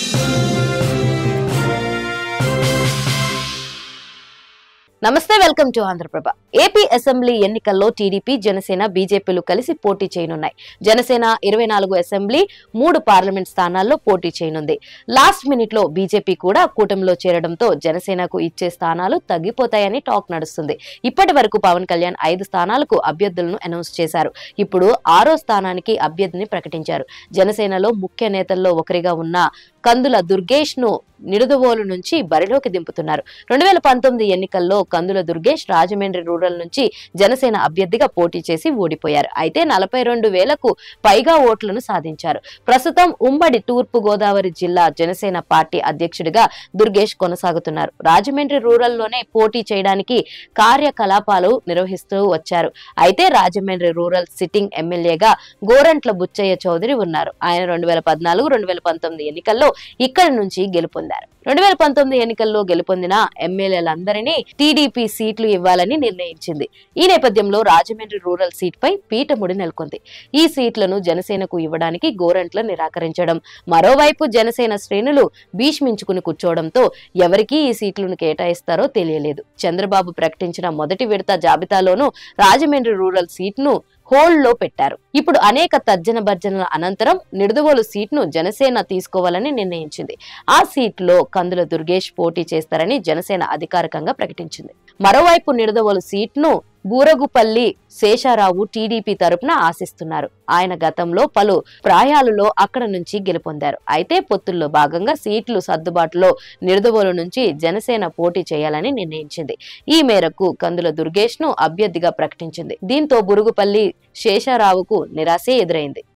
నమస్తే welcome to Andhraprabha AP assembly ఎన్నికల్లో TDP Janasena బీజేపీలు కలిసి పోటీ చేయనున్నాయి జనసేన ఇరవై నాలుగు అసెంబ్లీ మూడు పార్లమెంట్ స్థానాల్లో పోటీ చేయనుంది లాస్ట్ మినిట్ లో బీజేపీ కూడా కూటమిలో చేరడంతో జనసేనకు ఇచ్చే స్థానాలు తగ్గిపోతాయని టాక్ నడుస్తుంది ఇప్పటి వరకు పవన్ కళ్యాణ్ ఐదు స్థానాలకు అభ్యర్థులను అనౌన్స్ చేశారు ఇప్పుడు ఆరో స్థానానికి అభ్యర్థిని ప్రకటించారు జనసేనలో ముఖ్య నేతల్లో ఒకరిగా ఉన్న కందుల దుర్గేష్ ను నిడుదవోలు నుంచి బరిలోకి దింపుతున్నారు రెండు వేల పంతొమ్మిది ఎన్నికల్లో కందుల దుర్గేష్ రాజమండ్రి రూరల్ నుంచి జనసేన అభ్యర్థిగా పోటీ చేసి ఓడిపోయారు అయితే నలభై రెండు వేలకు పైగా ఓట్లను సాధించారు ప్రస్తుతం ఉమ్మడి తూర్పు గోదావరి జిల్లా జనసేన పార్టీ అధ్యక్షుడిగా దుర్గేష్ కొనసాగుతున్నారు రాజమండ్రి రూరల్ లోనే పోటీ చేయడానికి కార్యకలాపాలు నిర్వహిస్తూ వచ్చారు అయితే రాజమండ్రి రూరల్ సిట్టింగ్ ఎమ్మెల్యేగా గోరంట్ల బుచ్చయ్య చౌదరి ఉన్నారు ఆయన రెండు వేల పద్నాలుగు రెండు వేల పంతొమ్మిది ఎన్నికల్లో ఇక్కడి నుంచి గెలుపొందారు రెండు వేల పంతొమ్మిది ఎన్నికల్లో గెలుపొందిన ఎమ్మెల్యేలందరినీ టీడీపీ సీట్లు ఇవ్వాలని నిర్ణయించింది ఈ నేపథ్యంలో రాజమండ్రి రూరల్ సీట్ పై పీఠముడి నెలకొంది ఈ సీట్లను జనసేనకు ఇవ్వడానికి గోరంట్ల నిరాకరించడం మరోవైపు జనసేన శ్రేణులు భీష్మించుకుని కూర్చోవడంతో ఎవరికి ఈ సీట్లను కేటాయిస్తారో తెలియలేదు చంద్రబాబు ప్రకటించిన మొదటి విడత జాబితాలోనూ రాజమండ్రి రూరల్ సీట్ను హోల్డ్ లో పెట్టారు ఇప్పుడు అనేక తర్జన భర్జనల అనంతరం నిడుదవోలు సీట్ను జనసేన తీసుకోవాలని నిర్ణయించింది ఆ సీట్లో కందుల దుర్గేష్ పోటీ చేస్తారని జనసేన అధికారికంగా ప్రకటించింది మరోవైపు నిడదవోలు సీట్ను బూరగుపల్లి శేషారావు టీడీపీ తరపున ఆశిస్తున్నారు ఆయన గతంలో పలు ప్రాయాలలో అక్కడ నుంచి గెలుపొందారు అయితే పొత్తుల్లో భాగంగా సీట్లు సర్దుబాటులో నిడదవోలు నుంచి జనసేన పోటీ చేయాలని నిర్ణయించింది ఈ మేరకు కందుల దుర్గేష్ ను అభ్యర్థిగా ప్రకటించింది దీంతో బురుగుపల్లి శేషారావుకు నిరాశే ఎదురైంది